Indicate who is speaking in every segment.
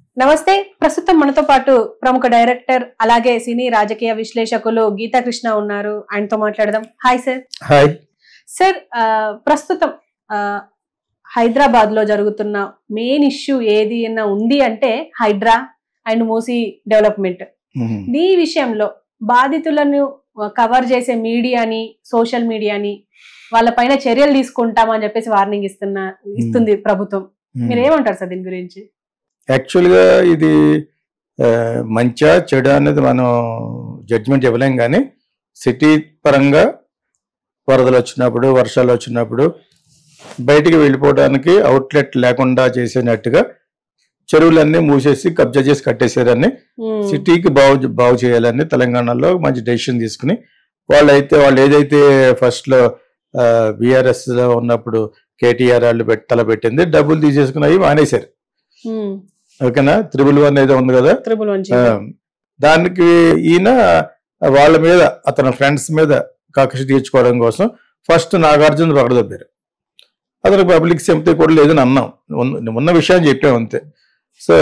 Speaker 1: నమస్తే ప్రస్తుతం మనతో పాటు ప్రముఖ డైరెక్టర్ అలాగే సినీ రాజకీయ విశ్లేషకులు గీతా కృష్ణ ఉన్నారు ఆయనతో మాట్లాడదాం హాయ్ సార్
Speaker 2: హాయ్
Speaker 1: సార్ ఆ, ప్రస్తుతం ఆ, హైదరాబాద్ లో జరుగుతున్న మెయిన్ ఇష్యూ ఏది అన్న ఉంది అంటే HYDRAA and Musi development
Speaker 2: hmm.
Speaker 1: ఈ విషయంలో బాధితులను కవర్ చేసే మీడియాని సోషల్ మీడియాని వాళ్ళపైన చర్యలు తీసుకుంటామని చెప్పేసి వార్నింగ్ ఇస్తున్న ఇస్తుంది ప్రభుత్వం మీరు ఏమంటారు సార్ దీని గురించి
Speaker 2: యాక్చువల్గా ఇది ఆ, మంచా చెడు అనేది మనం జడ్జిమెంట్ ఇవ్వలేం కానీ సిటీ పరంగా వరదలు వచ్చినప్పుడు వర్షాలు వచ్చినప్పుడు బయటికి వెళ్ళిపోవడానికి అవుట్లెట్ లేకుండా చేసినట్టుగా చెరువులన్నీ మూసేసి కబ్జా చేసి కట్టేశారని
Speaker 1: ఉమ్,
Speaker 2: సిటీకి బాగు బాగు చేయాలని తెలంగాణలో మంచి డెసిషన్ తీసుకుని వాళ్ళైతే వాళ్ళు ఏదైతే ఫస్ట్ లో బీఆర్ఎస్ లో ఉన్నప్పుడు కేటీఆర్ వాళ్ళు పెట్టి తలపెట్టింది డబ్బులు తీసేసుకుని అవి మానేశారు
Speaker 1: ఉమ్,
Speaker 2: ఓకేనా త్రిబుల్ వన్ ఏదో ఉంది కదా
Speaker 1: త్రిబుల్ వన్
Speaker 2: ఆ, దానికి ఈయన వాళ్ళ మీద అతని ఫ్రెండ్స్ మీద కక్ష తీర్చుకోవడం కోసం ఫస్ట్ నాగార్జున పగడదొప్పారు అతనికి పబ్లిక్ సింపతి కూడా లేదని అన్నాం ఉన్న- ఉన్న విషయం చెప్పాం అంతే సో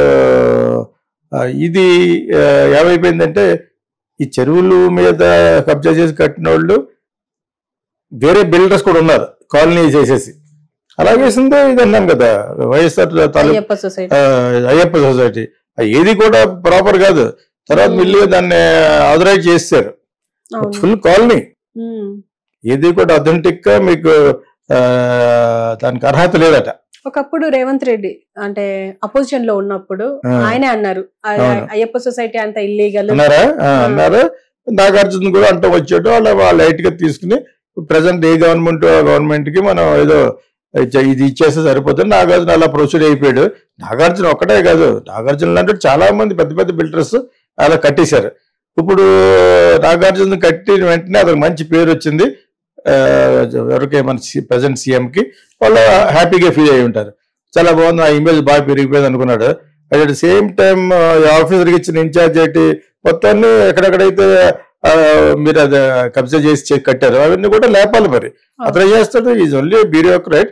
Speaker 2: ఆ, ఇది ఆ, ఏమైపోయిందంటే ఈ చెరువుల మీద కబ్జా చేసి కట్టిన వాళ్ళు వేరే బిల్డర్స్ కూడా ఉన్నారు కాలనీ చేసేసి అలాగేసిందే ఇది అన్నాం కదా వైఎస్ఆర్ తాలూకు
Speaker 1: అయ్యప్ప సొసైటీ
Speaker 2: ఆ, అయ్యప్ప సొసైటీ ఆ, ఏది కూడా ప్రాపర్ కాదు తర్వాత
Speaker 1: Hmm.
Speaker 2: మిల్లి దాన్ని ఆథరైజ్ చేశారు
Speaker 1: అవును
Speaker 2: ఫుల్ కాలనీ
Speaker 1: ఉమ్.
Speaker 2: ఏది కూడా అథెంటిక్ గా మీకు ఆ, దానికి అర్హత లేదట
Speaker 1: ఒకప్పుడు రేవంత్ రెడ్డి అంటే అపోజిషన్ లో ఉన్నప్పుడు
Speaker 2: ఆ.
Speaker 1: ఆయనే అన్నారు ఆ-
Speaker 2: అవును.
Speaker 1: అయ్యప్ప సొసైటీ అంత ఇల్లీగల్
Speaker 2: అన్నారా ఆ, అన్నారా నాగార్జున కూడా అంటూ వచ్చాడు వాళ్ళ లైట్ గా తీసుకుని ప్రజెంట్ ఏ గవర్నమెంట్ గవర్నమెంట్ కి మనం ఏదో ఇచ్చ- ఇది ఇచ్చేస్తే సరిపోతుంది నాగార్జున అలా ప్రొసీడ్ అయిపోయాడు నాగార్జున ఒక్కటే కాదు నాగార్జున లాంటి చాలా మంది పెద్ద పెద్ద బిల్డర్స్ అలా కట్టేశారు ఇప్పుడు నాగార్జున కట్టిన వెంటనే అతనికి మంచి పేరు వచ్చింది ఆ, ఎవరికి మన ప్రజెంట్ సీఎం కి వాళ్ళు హ్యాపీగా ఫీల్ అయి ఉంటారు చాలా బాగుంది ఆ ఇమేజ్ బాగా పెరిగిపోయింది అనుకున్నాడు అట్ ద సేమ్ టైం ఆఫీసర్కి ఇచ్చిన ఇన్ఛార్జ్ ఏంటి మొత్తాన్ని ఎక్కడెక్కడైతే ఆ, మీరు అది కబ్జా చేసి చెక్ కట్టారు అవన్నీ కూడా లేపాలి మరి అతను ఏం చేస్తాడు is only bureaucrat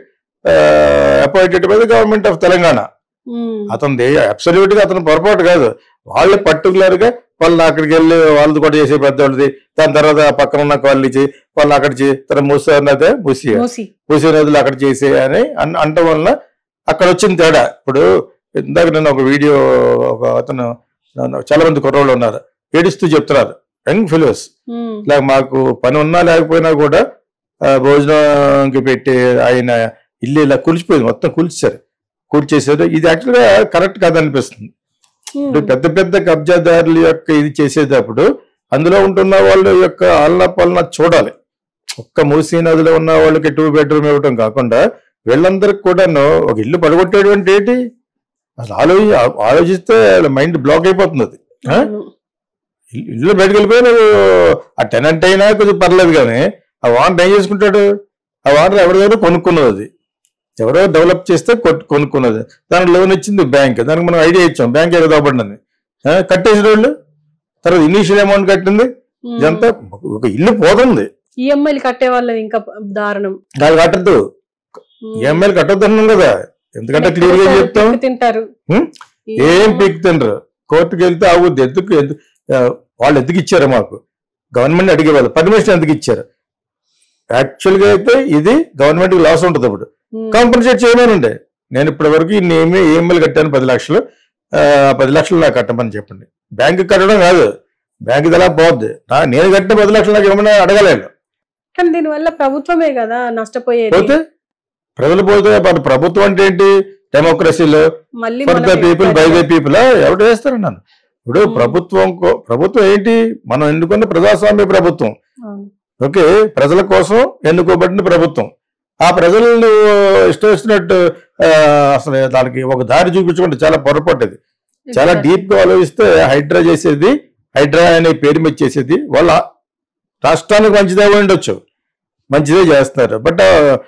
Speaker 2: appointed by the government of Telangana
Speaker 1: um.
Speaker 2: అతనిది అబ్సల్యూట్ గా అతను పొరపాటు కాదు వాళ్ళు పర్టికులర్ గా వాళ్ళు అక్కడికి వెళ్ళి వాళ్ళది కూడా చేసే పెద్దవాళ్ళది దాని తర్వాత పక్కన ఉన్న వాళ్ళు ఇచ్చి వాళ్ళు అక్కడ చే- తర్వాత మూసీ నది మూసి
Speaker 1: మూసి
Speaker 2: మూసీ నదులు అక్కడ చేసే అని అన్- అనటం వలన అక్కడ వచ్చిన తేడా ఇప్పుడు ఇందాక నేను ఒక వీడియో ఒక అతను నన్ను- చాలా మంది కుర్రోళ్ళు ఉన్నారు ఏడుస్తూ చెప్తున్నారు యంగ్ ఫిలోస్
Speaker 1: ఉమ్.
Speaker 2: ఇలా మాకు పని ఉన్నా లేకపోయినా కూడా ఆ, భోజనంకి పెట్టి ఆయన ఇల్లు ఇలా కూల్చిపోయింది మొత్తం కూల్చారు కూల్చేశారు ఇది యాక్చువల్గా కరెక్ట్ కాదనిపిస్తుంది
Speaker 1: ఉమ్.
Speaker 2: ఇప్పుడు పెద్ద పెద్ద కబ్జాదారుల యొక్క ఇది చేసేటప్పుడు అందులో ఉంటున్న వాళ్ళ యొక్క ఆలన పాలన చూడాలి ఒక్క మూసీ నదిలో ఉన్న వాళ్ళకి టూ బెడ్రూమ్ ఇవ్వటం కాకుండా వీళ్ళందరికి కూడాను ఒక ఇల్లు పడగొట్టేటువంటి ఏంటి అసలు ఆలోచి ఆలోచిస్తే మైండ్ బ్లాక్ అయిపోతుంది అది ఆ?
Speaker 1: అవును.
Speaker 2: ఇల్లు- ఇల్లు బయటకు వెళ్ళిపోయి నువ్వు ఆ టెనెంట్ అయినా కొంచెం పర్లేదు కానీ ఆ వానర్ ఏం చేసుకుంటాడు ఆ వానర్ ఎవరి దగ్గర కొనుక్కున్నది అది ఎవరో డెవలప్ చేస్తే కొట్- కొనుక్కున్నది దానికి లోన్ ఇచ్చింది బ్యాంక్ దానికి మనం ఐడియా ఇచ్చాం బ్యాంక్ ఏదో కాబడింది కట్టేసిన వాళ్ళు తర్వాత ఇనీషియల్ అమౌంట్ కట్టింది
Speaker 1: ఉమ్.
Speaker 2: ఇదంతా ఒక ఇల్లు పోతుంది
Speaker 1: ఈఎంఐలు కట్టే వాళ్ళది ఇంకా దారుణం
Speaker 2: దాన్ని కట్టద్దు
Speaker 1: ఉమ్.
Speaker 2: ఈఎంఐలు కట్టొద్దు అన్నాం కదా ఎందుకంటే క్లియర్ గా చెప్తాం
Speaker 1: పిక్కు తింటారు
Speaker 2: ఉమ్?
Speaker 1: ఈ
Speaker 2: ఏం
Speaker 1: EMI
Speaker 2: పీక్ తినరు కోర్టుకి వెళ్తే అవుద్ది ఎందుకు ఎందు- ఆ, వాళ్ళు ఎందుకు ఇచ్చారు మాకు గవర్నమెంట్ అడిగేవాళ్ళు పర్మిషన్ ఎందుకు ఇచ్చారు యాక్చువల్ గా అయితే ఇది గవర్నమెంట్ కి లాస్ ఉంటుంది ఇప్పుడు
Speaker 1: ఉమ్.
Speaker 2: కాంపన్సేట్ చేయమనండి నేను ఇప్పటి వరకు ఇన్ని ఏమి ఈఎంఐలు కట్టాను పది లక్షలు ఆ, పది లక్షలు నాకు కట్టమని చెప్పండి బ్యాంకు కట్టడం కాదు బ్యాంకు అలా పోద్ది నా- నేను కట్టిన పది లక్షలు నాకు ఏమన్నా అడగలేదు
Speaker 1: కానీ దీనివల్ల ప్రభుత్వమే కదా నష్టపోయేది
Speaker 2: పోతే ప్రజలు పోతే మన ప్రభుత్వం అంటే ఏంటి డెమోక్రసీలో
Speaker 1: మళ్ళీ
Speaker 2: ఫర్ ద
Speaker 1: మనమే
Speaker 2: పీపుల్ బై ద
Speaker 1: ప్రజలు-
Speaker 2: పీపుల్ ఎవరు వేస్తారు నన్ను ఇప్పుడు
Speaker 1: Hmm.
Speaker 2: ప్రభుత్వం కో- ప్రభుత్వం ఏంటి మనం ఎన్నుకున్న ప్రజాస్వామ్య ప్రభుత్వం
Speaker 1: అవును.
Speaker 2: ఓకే ప్రజల కోసం ఎన్నుకోబడిన ప్రభుత్వం ఆ ప్రజలను ఇష్టం వచ్చినట్టు ఆ, అసలు దానికి ఒక దారి చూపించుకుంటే చాలా పొరపాటు ఇది చాలా
Speaker 1: ఇప్పుడు
Speaker 2: డీప్ గా ఆలోచిస్తే హైడ్రా చేసేది హైడ్రా అనే పేరు మీద చేసేది వాళ్ళ రాష్ట్రానికి మంచిదే అయి ఉండొచ్చు మంచిదే చేస్తారు బట్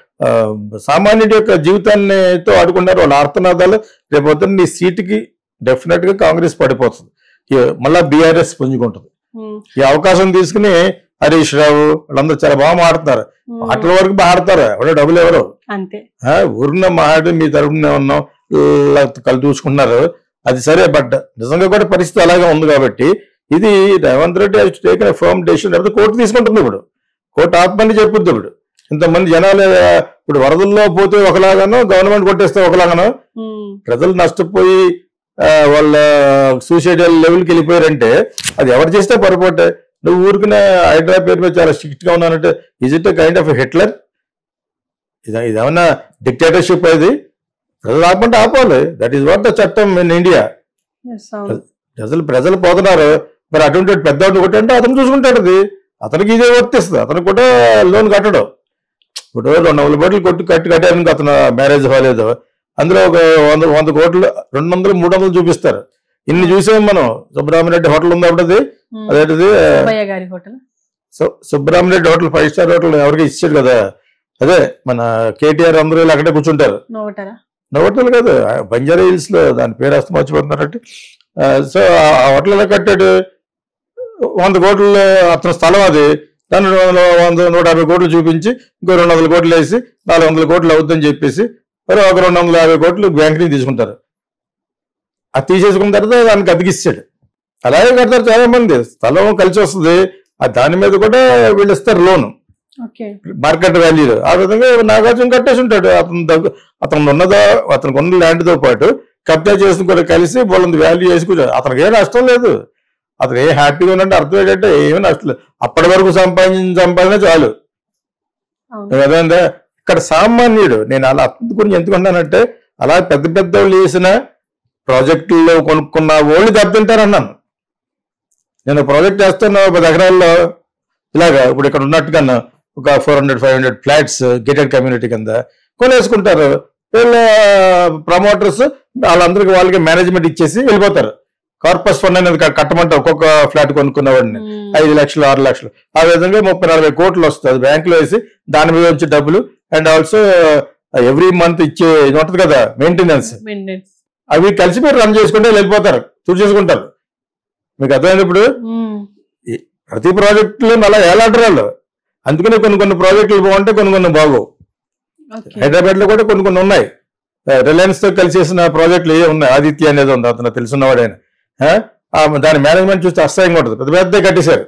Speaker 2: సామాన్యుడి యొక్క జీవితాన్ని తో ఆడుకున్నారు వాళ్ళ ఆర్తనాదాలు రేపు పొద్దున్న నీ సీటుకి డెఫినెట్ గా కాంగ్రెస్ పడిపోతుంది ఈ- మళ్ళా బీఆర్ఎస్ పుంజుకుంటుంది
Speaker 1: ఉమ్.
Speaker 2: ఈ అవకాశం తీసుకుని హరీష్ రావు వాళ్ళందరూ చాలా బాగా మాట్లాడుతున్నారు
Speaker 1: ఉమ్.
Speaker 2: పాటల వరకు బాగా ఆడతారు ఎవరో డబ్బులు ఎవరు
Speaker 1: అంతే
Speaker 2: ఆ, ఊరిన మాట్లాడి మీ తరపున ఉన్నాం ఇలా కళ్ళు చూసుకుంటున్నారు అది సరే బట్ నిజంగా కూడా పరిస్థితి అలాగే ఉంది కాబట్టి ఇది Revanth Reddy taken firm decision లేకపోతే కోర్టు తీసుకుంటుంది ఇప్పుడు కోర్టు ఆత్మని చెప్పుద్ది ఇప్పుడు ఇంతమంది జనాలు ఆ, ఇప్పుడు వరదల్లో పోతే ఒకలాగానో గవర్నమెంట్ కొట్టేస్తే ఒకలాగానో
Speaker 1: ఉమ్,
Speaker 2: ప్రజలు నష్టపోయి ఆ, వాళ్ళ సూసైడల్ లెవెల్కి వెళ్ళిపోయారంటే అది ఎవరు చేస్తే పొరపాటే నువ్వు ఊరికిన హైడ్రా పేరు మీద చాలా స్ట్రిక్ట్ గా ఉన్నానంటే is it kind of Hitler ఇది ఇదేమన్నా డిక్టేటర్షిప్ అది ప్రజలు ఆపంటే ఆపాలి దట్ ఈస్ వాట్ ద చట్టం ఇన్ ఇండియా
Speaker 1: yes, అవును.
Speaker 2: ప్రజలు ప్రజలు పోతున్నారు మరి అటువంటి పెద్దవాడిని కొట్టంటే అతను చూసుకుంటాడు అది అతనికి ఇదే వర్తిస్తుంది అతను కూడా లోన్ కట్టడం ఇప్పుడు రెండు వందల కోట్లు కొట్టి కట్టి కట్టాను అతను మ్యారేజ్ అవ్వలేదు అందులో ఒక వంద వంద కోట్లు రెండు వందలు మూడు వందలు చూపిస్తారు ఇన్ని చూసాం మనం సుబ్రహ్మణ్యరెడ్డి హోటల్ ఉంది అప్పుడు అది
Speaker 1: ఉమ్,
Speaker 2: అదేంటిది
Speaker 1: సుబ్బయ్య గారి హోటల్
Speaker 2: సు- Subrahmanya Reddy hotel five star hotel ఎవరికి ఇచ్చాడు కదా అదే మన కేటీఆర్ అందరూ ఇలా అక్కడే కూర్చుంటారు
Speaker 1: నోటరా
Speaker 2: హోటల్ కాదు ఆ బంజారా హిల్స్ లో దాని పేరు వస్తే మర్చిపోతున్నారంటే సో ఆ హోటల్ ఎలా కట్టాడు వంద కోట్లు అతని స్థలం అది దాన్ని వంద వంద నూట యాభై కోట్లు చూపించి ఇంకో రెండు వందల కోట్లు వేసి నాలుగు వందల కోట్లు అవుతుందని చెప్పేసి మరి ఒక రెండు వందల యాభై కోట్లు బ్యాంక్ నుంచి తీసుకుంటారు అది తీసేసుకున్న తర్వాత దానికి అతికిస్తాడు అలాగే కడతారు చాలా మంది స్థలం కలిసి వస్తుంది ఆ దాని మీద కూడా వీళ్ళు ఇస్తారు లోను
Speaker 1: ఓకే
Speaker 2: మార్కెట్ వాల్యూలో ఆ విధంగా నాగార్జున కట్టేసి ఉంటాడు అతను దగ్గర అతను ఉన్నదో అతనికి ఉన్న ల్యాండ్ తో పాటు కబ్జా చేసిన కూడా కలిసి వాళ్ళని వాల్యూ చేసుకుంటాడు అతనికి ఏ నష్టం లేదు అతను ఏ హ్యాపీగా ఉన్నట్టు అర్థం ఏంటంటే ఏమీ నష్టం లేదు అప్పటి వరకు సంపాదించిన సంపాదన చాలు
Speaker 1: అవును
Speaker 2: అదేంటే ఇక్కడ సామాన్యుడు నేను అలా అతని గురించి ఎందుకున్నానంటే అలా పెద్ద పెద్ద వాళ్ళు చేసిన ప్రాజెక్టుల్లో కొనుక్కున్న వాళ్ళు దెబ్బతింటారన్నాను నేను ప్రాజెక్ట్ చేస్తున్న పది ఎకరాల్లో ఇలాగా ఇప్పుడు ఇక్కడ ఉన్నట్టుగా ఒక four hundred five hundred flats gated community కింద కొనేసుకుంటారు వీళ్ళ ప్రమోటర్స్ వాళ్ళందరికీ వాళ్ళకి మేనేజ్మెంట్ ఇచ్చేసి వెళ్ళిపోతారు కార్పస్ ఫండ్ అనేది క- కట్టమంటారు ఒక్కొక్క ఫ్లాట్ కొనుక్కున్న వాడిని
Speaker 1: ఉమ్,
Speaker 2: ఐదు లక్షలు ఆరు లక్షలు ఆ విధంగా ముప్పై నలభై కోట్లు వస్తుంది బ్యాంకులో వేసి దాని మీద వచ్చే డబ్బులు అండ్ ఆల్సో ఎవ్రీ మంత్ ఇచ్చే ఇది ఉంటుంది కదా మెయింటెనెన్స్
Speaker 1: maintenance.
Speaker 2: అవి కలిసి మీరు రన్ చేసుకుంటే వెళ్ళిపోతారు చూసేసుకుంటారు మీకు అర్థమైంది ఇప్పుడు
Speaker 1: ఉమ్,
Speaker 2: ప్రతి ప్రాజెక్టులో అలా ఏలాంటారు వాళ్ళు అందుకనే కొన్ని కొన్ని ప్రాజెక్టులు బాగుంటాయి కొన్ని కొన్ని బాగోవు
Speaker 1: okay.
Speaker 2: హైదరాబాద్ లో కూడా కొన్ని కొన్ని ఉన్నాయి రిలయన్స్ తో కలిసి చేసిన ప్రాజెక్టులు ఏ ఉన్నాయి ఆదిత్య అనేది ఉంది అతను తెలుసున్నవాడు ఆయన ఆ? ఆ దాని మేనేజ్మెంట్ చూస్తే అసహ్యంగా ఉంటుంది పెద్ద పెద్ద కట్టేశారు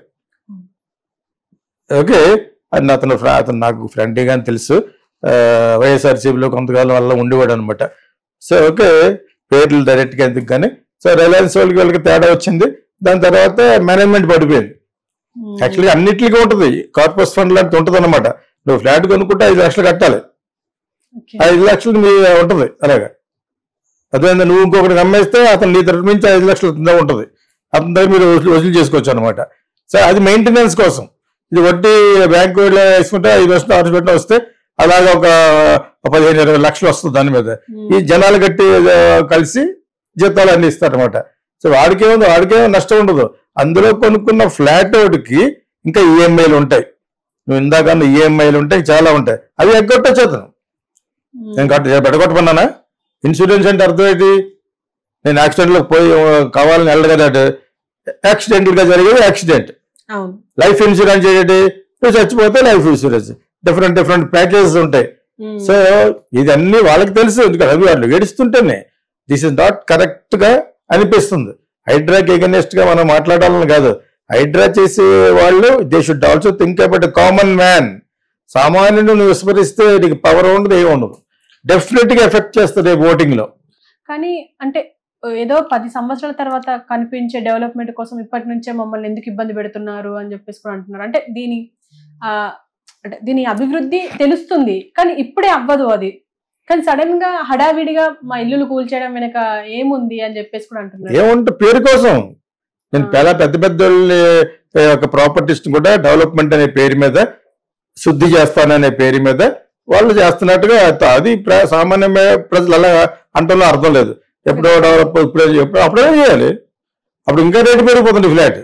Speaker 2: ఓకే అది అతను ఫ్ర- అతను నాకు ఫ్రెండ్ గాని తెలుసు వైఎస్ఆర్సీపీలో కొంతకాలం వల్ల ఉండేవాడు అనమాట సో ఓకే పేర్లు డైరెక్ట్ గా ఎందుకు కానీ సో రిలయన్స్ వాళ్ళకి వీళ్ళకి తేడా వచ్చింది దాని తర్వాత మేనేజ్మెంట్ పడిపోయింది
Speaker 1: ఉమ్,
Speaker 2: యాక్చువల్లీ అన్నిటికీ ఉంటుంది కార్పొరేట్ ఫండ్ లాంటి ఉంటుంది అనమాట నువ్వు ఫ్లాట్ కొనుక్కుంటే ఐదు లక్షలు కట్టాలి
Speaker 1: okay.
Speaker 2: ఐదు లక్షలు మీ ఉంటుంది అలాగా అదే నువ్వు ఇంకొకటి అమ్మేస్తే అతను నీ తరఫు నుంచి ఐదు లక్షలు కింద ఉంటుంది అతని దగ్గర మీరు వసూలు వసూలు చేసుకోవచ్చు అనమాట సో అది మెయింటెనెన్స్ కోసం ఇది వడ్డీ బ్యాంకు వేసుకుంటే ఐదు లక్షలు ఆరు లక్షలు వస్తే అలాగే ఒక ఒక పదిహేను ఇరవై లక్షలు వస్తుంది దాని మీద
Speaker 1: ఉమ్,
Speaker 2: ఈ జనాలు కట్టి ఆ, కలిసి జీతాలు అన్ని ఇస్తారనమాట సో వాడికేముంది వాడికేమో నష్టం ఉండదు అందులో కొనుక్కున్న ఫ్లాట్ వాడికి ఇంకా ఈఎంఐలు ఉంటాయి నువ్వు ఇందాక ఈఎంఐలు ఉంటాయి చాలా ఉంటాయి అవి ఎగ్గొట్టచ్చు అతను
Speaker 1: ఉమ్,
Speaker 2: నేను కట్ట పెట్టగొట్టమన్నానా ఇన్సూరెన్స్ అంటే అర్థం ఏంటి నేను యాక్సిడెంట్ లో పోయి ఆ, కావాలని వెళ్ళగదాడు యాక్సిడెంటల్ గా జరిగేది యాక్సిడెంట్
Speaker 1: అవును
Speaker 2: లైఫ్ ఇన్సూరెన్స్ ఏంటి నువ్వు చచ్చిపోతే life insurance different different packages um
Speaker 1: so,
Speaker 2: సో ఇదన్నీ వాళ్ళకి తెలుసు ఎందుకంటే అవి వాళ్ళు ఏడుస్తుంటేనే దిస్ ఇస్ నాట్ కరెక్ట్ గా అనిపిస్తుంది హైడ్రాకి ఎగనెస్ట్ గా మనం మాట్లాడాలని కాదు హైడ్రా చేసే వాళ్ళు they should also think about common man సామాన్యుడు నువ్వు విస్మరిస్తే నీకు పవర్ ఉండదు ఏమి ఉండదు డెఫినెట్ గా ఎఫెక్ట్ చేస్తుంది ఓటింగ్ లో
Speaker 1: కానీ అంటే ఏదో పది సంవత్సరాల తర్వాత కనిపించే డెవలప్మెంట్ కోసం ఇప్పటి నుంచే మమ్మల్ని ఎందుకు ఇబ్బంది పెడుతున్నారు అని చెప్పేసి కూడా అంటున్నారు అంటే దీని ఆ అంటే దీని అభివృద్ధి తెలుస్తుంది కానీ ఇప్పుడే అవ్వదు అది కానీ సడన్ గా హడావిడిగా మా ఇల్లులు కూల్చేయడం వెనక ఏముంది అని చెప్పేసి కూడా అంటున్నారు
Speaker 2: ఏముంటే పేరు కోసం నేను చాలా పెద్ద పెద్ద ఒక ప్రాపర్టీస్ కూడా డెవలప్మెంట్ అనే పేరు మీద శుద్ధి చేస్తాననే పేరు మీద వాళ్ళు చేస్తున్నట్టుగా అది ప్ర- సామాన్య ప్రజలు అలా అంటలో అర్థం లేదు ఎప్పుడో డెవలప్ ఇప్పుడే ఎప్పుడో అప్పుడే చేయాలి అప్పుడు ఇంకా రేటు పెరిగిపోతుంది ఫ్లాట్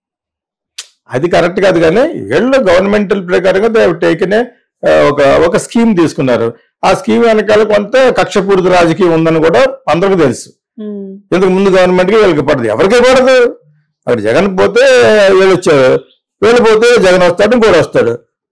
Speaker 2: అది కరెక్ట్ కాదు కానీ వీళ్ళు గవర్నమెంటల్ ప్రకారంగా టేకనే ఒక ఒక స్కీమ్ తీసుకున్నారు ఆ స్కీమ్ వెనకాల కొంత కక్షపూరిత రాజకీయం ఉందని కూడా అందరికీ తెలుసు
Speaker 1: ఉమ్,
Speaker 2: ఇంతకు ముందు గవర్నమెంట్ కి వీళ్ళకి పడదు ఎవరికి పడదు అక్కడ జగన్ పోతే వీళ్ళు వచ్చారు వీళ్ళు పోతే జగన్ వస్తాడు ఇంకోటి వస్తాడు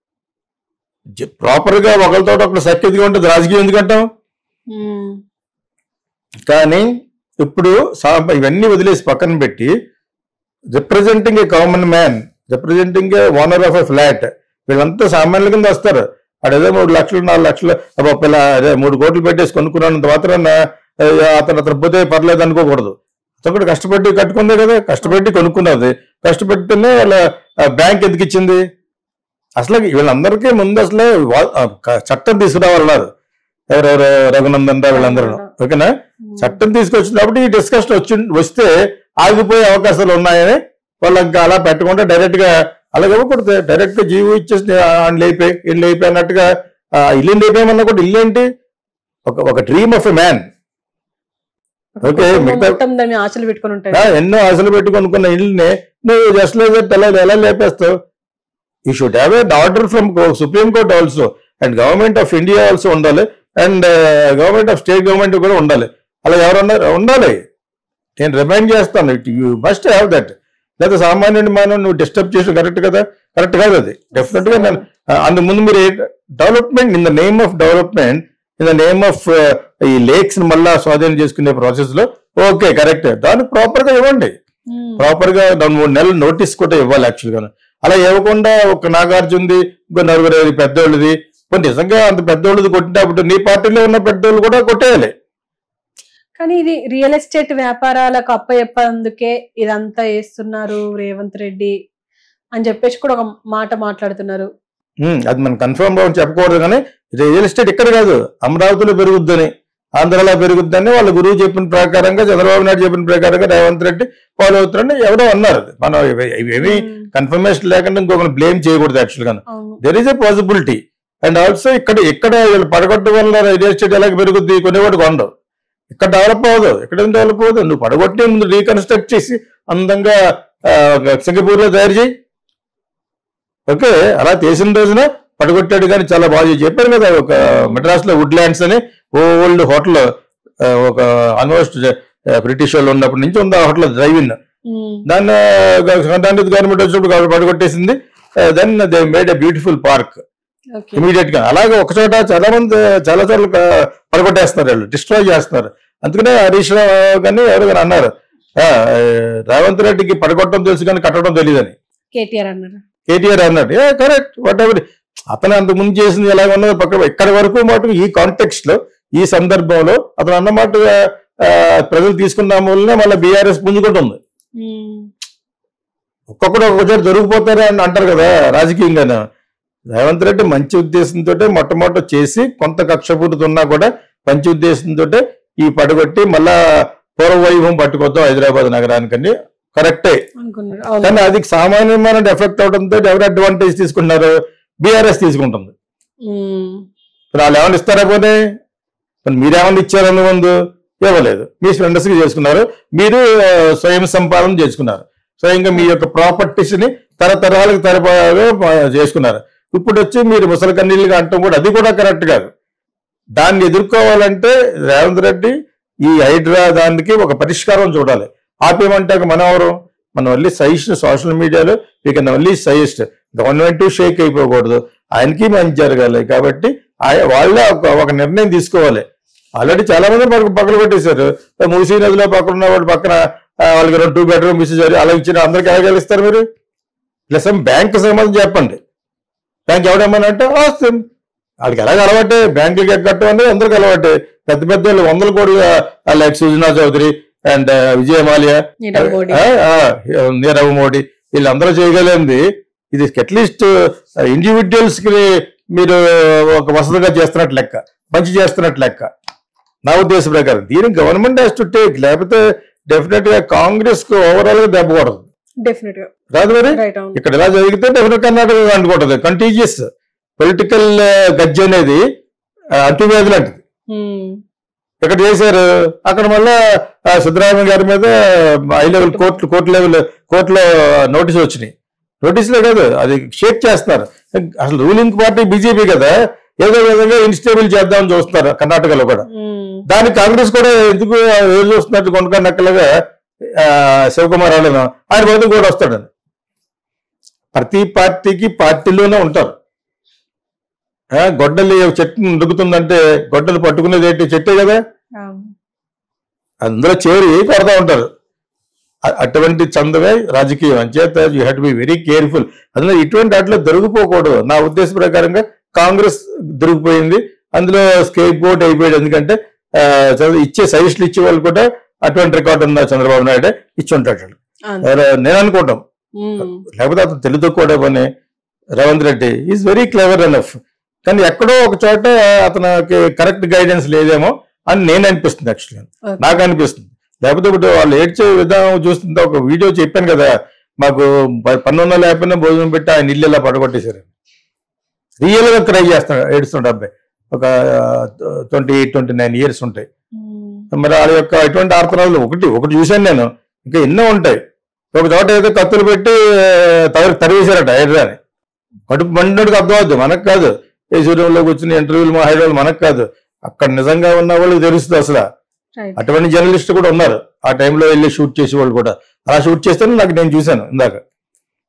Speaker 2: ప్రాపర్ గా ఒకరితో ఒకరు సఖ్యతగా ఉంటుంది రాజకీయం ఎందుకంటాం
Speaker 1: ఉమ్,
Speaker 2: కానీ ఇప్పుడు సా- ఇవన్నీ వదిలేసి పక్కన పెట్టి representing a common man representing a owner of a flat వీళ్ళంతా సామాన్యుల కింద వస్తారు అదేదో మూడు లక్షలు నాలుగు లక్షలు అబ్బా పిల్ల అదే మూడు కోట్లు పెట్టేసి కొనుక్కున్నంత మాత్రాన ఆ, అతను అతను పోతే పర్లేదు అనుకోకూడదు అతను కూడా కష్టపడి కట్టుకుందే కదా కష్టపడి కొనుక్కున్నది కష్టపెడితేనే వాళ్ళ బ్యాంక్ ఎందుకు ఇచ్చింది అసలు వీళ్ళందరికీ ముందు అసలు వా- ఆ, క- చట్టం తీసుకురావాలన్నారు ఎవరెవరు రఘునందన్ రావు వీళ్ళందరూ ఓకేనా చట్టం తీసుకొచ్చినప్పుడు ఈ డిస్కషన్ వచ్చి వస్తే ఆగిపోయే అవకాశాలు ఉన్నాయని వాళ్ళు ఇంకా అలా పెట్టకుండా డైరెక్ట్ గా అలాగే ఇవ్వకూడదు డైరెక్ట్ గా జీవో ఇచ్చేసి ఆయన లేపే ఇల్లు లేపే అన్నట్టుగా ఆ, ఇల్లు లేపేయమన్నా కూడా ఇల్లు ఏంటి ఒక ఒక dream of a man okay, మిగతా-
Speaker 1: మొత్తం దాని ఆశలు పెట్టుకొని
Speaker 2: ఆ,
Speaker 1: ఉంటాయి
Speaker 2: ఎన్నో ఆశలు పెట్టుకొనుకున్న ఇల్లుని నువ్వు జస్ట్ లైక్ ఎలా ఎలా లేపేస్తావు you should have an order from supreme court also and government of India also ఉండాలి and government of state government కూడా ఉండాలి అలా ఎవరన్నారు ఉండాలి నేను రిమైండ్ చేస్తాను యూ మస్ట్ హ్యావ్ దట్ లేదా సామాన్యుడి మనం నువ్వు డిస్టర్బ్ చేసి కరెక్ట్ కదా కరెక్ట్ కాదు అది డెఫినెట్ గా నేను ఆ, అందు ముందు మీరు development in the name of development in the name of ఈ లేక్స్ మళ్ళా స్వాధీనం చేసుకునే ప్రాసెస్ లో ఓకే కరెక్ట్ దాన్ని ప్రాపర్ గా ఇవ్వండి
Speaker 1: ఉమ్.
Speaker 2: ప్రాపర్ గా రెండు మూడు నెలలు నోటీస్ కూడా ఇవ్వాలి యాక్చువల్ గా అలా ఇవ్వకుండా ఒక నాగార్జునది ఇంకో నలుగురు ఐదు పెద్దోళ్ళది ఇప్పుడు నిజంగా అంత పెద్దోళ్ళది కొట్టినప్పుడు నీ పార్టీలో ఉన్న పెద్దోళ్ళు కూడా కొట్టేయాలి
Speaker 1: కానీ ఇది రియల్ ఎస్టేట్ వ్యాపారాలకు అప్పచెప్పందుకే ఇదంతా వేస్తున్నారు రేవంత్ రెడ్డి అని చెప్పేసి కూడా ఒక మాట మాట్లాడుతున్నారు
Speaker 2: ఉమ్, అది మనం కన్ఫర్మ్ గా చెప్పకూడదు కానీ రియల్ ఎస్టేట్ ఇక్కడ కాదు అమరావతిలో పెరుగుద్దని ఆంధ్రాలో పెరుగుద్దని వాళ్ళ గురువు చెప్పిన ప్రకారంగా చంద్రబాబు నాయుడు చెప్పిన ప్రకారంగా రేవంత్ రెడ్డి ఫాలో అవుతున్నారని ఎవరో అన్నారు మనం ఇవి- ఇవేమీ
Speaker 1: ఉమ్.
Speaker 2: కన్ఫర్మేషన్ లేకుండా ఇంకొకరిని బ్లేమ్ చేయకూడదు యాక్చువల్ గా
Speaker 1: అవును.
Speaker 2: There is a possibility and also ఇక్కడ ఇక్కడ వీళ్ళు పడగొట్టు వల్ల రియల్ ఎస్టేట్ ఎలా పెరుగుద్ది కొనేవాడు కొండవు ఇక్కడ డెవలప్ అవ్వదు ఇక్కడ డెవలప్ అవ్వదు నువ్వు పడగొట్టి ముందు రీకన్స్ట్రక్ట్ చేసి అందంగా సింగపూర్ లో తయారు చేయి ఓకే అలా చేసిన రోజున పడగొట్టాడు కానీ చాలా బాగా చేసి చెప్పారు కదా ఒక మెడ్రాస్ లో వుడ్ ల్యాండ్స్ అని ఓల్డ్ హోటల్ ఒక ఆల్మోస్ట్ బ్రిటిష్ వాళ్ళు ఉన్నప్పటి నుంచి ఉంది ఆ హోటల్ డ్రైవ్ ఇన్
Speaker 1: ఉమ్.
Speaker 2: దాన్ని దాన్ని గవర్నమెంట్ వచ్చినప్పుడు పడగొట్టేసింది then they made a beautiful park
Speaker 1: okay
Speaker 2: immediate గా అలాగే ఒక చోట చాలా మంది చాలా చోట్ల క- పడగొట్టేస్తున్నారు వాళ్ళు డిస్ట్రాయ్ చేస్తున్నారు అందుకనే హరీష్ రావు కానీ ఎవరు కానీ అన్నారు ఆ, రేవంత్ రెడ్డికి పడగొట్టడం తెలుసు కానీ కట్టడం తెలియదని
Speaker 1: కేటీఆర్ అన్నారు
Speaker 2: కేటీఆర్ అన్నాడు ఏ కరెక్ట్ వాట్ ఎవర్ అతను అంత ముందు చేసింది ఎలాగ ఉన్నదో పక్క ఇక్కడి వరకు మాట ఈ కాంటెక్స్ట్ లో ఈ సందర్భంలో అతను అన్నమాట ఆ, ప్రజలు తీసుకున్న వల్లనే మళ్ళీ బీఆర్ఎస్ పుంజుకుంటుంది
Speaker 1: ఉమ్.
Speaker 2: ఒక్కొక్కడు ఒక్కొక్క చోట దొరికిపోతారు అని అంటారు కదా రాజకీయంగా రేవంత్ రెడ్డి మంచి ఉద్దేశంతో మొట్టమొదట చేసి కొంత కక్షపూరిత ఉన్నా కూడా మంచి ఉద్దేశంతో ఈ పడగొట్టి మళ్ళా పూర్వ వైభవం పట్టుకొద్దాం హైదరాబాద్ నగరానికని కరెక్టే
Speaker 1: అనుకున్నారు అవును
Speaker 2: కానీ అది సామాన్యమైన ఎఫెక్ట్ అవడంతో ఎవరు అడ్వాంటేజ్ తీసుకుంటున్నారు బీఆర్ఎస్ తీసుకుంటుంది
Speaker 1: ఉమ్.
Speaker 2: మరి వాళ్ళు ఏమైనా ఇస్తారా పోనీ మరి మీరేమన్నా ఇచ్చారన్న ముందు ఇవ్వలేదు మీ ఫ్రెండ్స్ కి చేసుకున్నారు మీరు ఆ, స్వయం సంపాదన చేసుకున్నారు స్వయంగా మీ యొక్క ప్రాపర్టీస్ ని తరతరాలకు తరపాగా చేసుకున్నారు ఇప్పుడు వచ్చి మీరు ముసలి కన్నీళ్ళుగా అంటాం కూడా అది కూడా కరెక్ట్ కాదు దాన్ని ఎదుర్కోవాలంటే రేవంత్ రెడ్డి ఈ హైడ్రా దానికి ఒక పరిష్కారం చూడాలి ఆపేమంటే మనం ఎవరు మనం మళ్ళీ సజెస్ట్ సోషల్ మీడియాలో we can only suggest government shake అయిపోకూడదు ఆయనకి మంచి జరగాలి కాబట్టి ఆయ- వాళ్ళే ఒక ఒక నిర్ణయం తీసుకోవాలి ఆల్రెడీ చాలా మంది పక్క పక్కన పెట్టేశారు మూసీ నదిలో పక్కన ఉన్న వాడు పక్కన ఆ, వాళ్ళకి రెండు టూ బెడ్రూమ్ ఇచ్చేసారు అలా ఇచ్చిన అందరికి ఎలా ఇస్తారు మీరు ప్లస్ బ్యాంక్ సంబంధం చెప్పండి బ్యాంక్ ఎవడేమనంటే వస్తుంది వాళ్ళకి ఎలాగ అలవాటే బ్యాంకులకి ఎక్కడం అనేది అందరికి అలవాటే పెద్ద పెద్ద వాళ్ళు వందల కోట్లు లైక్ సుజనా చౌదరి అండ్ విజయ మాల్యా
Speaker 1: నీరవ్ మోడీ.
Speaker 2: ఆ, ఆ, నీరవ్ మోడీ వీళ్ళందరూ చేయగలిగింది ఇది అట్లీస్ట్ ఇండివిజువల్స్ కి మీరు ఒక వసతిగా చేస్తున్నట్టు లెక్క మంచి చేస్తున్నట్టు లెక్క నా ఉద్దేశం ప్రకారం దీనికి గవర్నమెంట్ హ్యాస్ టు టేక్ లేకపోతే డెఫినెట్ గా కాంగ్రెస్ కు ఓవరాల్ గా దెబ్బ కొడదు
Speaker 1: డెఫినెట్ గా
Speaker 2: కాదు మరి
Speaker 1: రైట్ అవును
Speaker 2: ఇక్కడ ఇలా జరిగితే డెఫినెట్ కర్ణాటక అనుకుంటది కంటీజియస్ పొలిటికల్ గజ్జి అనేది ఆ, అంటువ్యాధి లాంటిది
Speaker 1: ఉమ్.
Speaker 2: ఇక్కడ చేశారు అక్కడ మళ్ళా ఆ, సిద్ధరామయ్య గారి మీద high level court court level కోర్టులో నోటీసులు వచ్చినాయి నోటీసులే కాదు అది షేక్ చేస్తున్నారు అసలు రూలింగ్ పార్టీ బీజేపీ కదా ఏదో విధంగా ఇన్స్టేబుల్ చేద్దామని చూస్తున్నారు కర్ణాటకలో కూడా
Speaker 1: ఉమ్.
Speaker 2: దానికి కాంగ్రెస్ కూడా ఎందుకు ఏదో చూస్తున్నట్టు కొనుక నక్కలుగా ఆ, శివకుమార్ వాళ్ళను ఆయన బదులు కూడా వస్తాడని ప్రతి పార్టీకి పార్టీలోనే ఉంటారు ఆ, గొడ్డలి చెట్టు నడుగుతుందంటే గొడ్డలు పట్టుకునేది ఏంటి చెట్టే కదా
Speaker 1: అవును.
Speaker 2: అందులో చేరి కొడతా ఉంటారు అ- అటువంటి చందమే రాజకీయం అంచేత you have to be very careful అందులో ఇటువంటి వాటిలో దొరికిపోకూడదు నా ఉద్దేశ ప్రకారంగా కాంగ్రెస్ దొరికిపోయింది అందులో స్కేప్ బోట్ అయిపోయాడు ఎందుకంటే ఆ, చంద్ర- ఇచ్చే సజెషన్లు ఇచ్చే వాళ్ళు కూడా అటువంటి రికార్డు ఉన్న చంద్రబాబు నాయుడు ఇచ్చి ఉంటాడు వాడు.
Speaker 1: అంతే.
Speaker 2: ఎవరో నేను అనుకుంటాం
Speaker 1: ఉమ్.
Speaker 2: లేకపోతే అతను తెలుగు కూడా పని Revanth Reddy is very clever enough కానీ ఎక్కడో ఒక చోట అతనికి కరెక్ట్ గైడెన్స్ లేదేమో అని నేను అనిపిస్తుంది యాక్చువల్లీ
Speaker 1: Okay.
Speaker 2: నాకు అనిపిస్తుంది లేకపోతే ఇప్పుడు వాళ్ళు ఏడ్చే విధానం చూస్తుంటే ఒక వీడియో చెప్పాను కదా మాకు ప- పన్ను వందల లేకపోయినా భోజనం పెట్టి ఆయన ఇల్లు ఇలా పడగొట్టేశారు రియల్ గా క్రై చేస్తాడు ఏడుస్తున్నాడు అబ్బాయి ఒక twenty eight twenty nine years ఉంటాయి
Speaker 1: ఉమ్.
Speaker 2: మరి వాళ్ళ యొక్క ఎటువంటి ఆర్తనాలు ఒకటి ఒకటి చూశాను నేను ఇంకా ఎన్నో ఉంటాయి ఒక చోట ఏదో కత్తులు పెట్టి తరి తరివేశారట హైదరాబాద్ కడుపు మండినోడికి అర్థం అవుద్ది మనకు కాదు ఏ సూర్యంలో కూర్చుని ఇంటర్వ్యూలు మా హైదరాబాద్ మనకు కాదు అక్కడ నిజంగా ఉన్న వాళ్ళకి తెలుస్తుంది అసలు
Speaker 1: Right.
Speaker 2: అటువంటి జర్నలిస్ట్ కూడా ఉన్నారు ఆ టైంలో వెళ్ళి షూట్ చేసే వాళ్ళు కూడా అలా షూట్ చేస్తే నాకు నేను చూశాను ఇందాక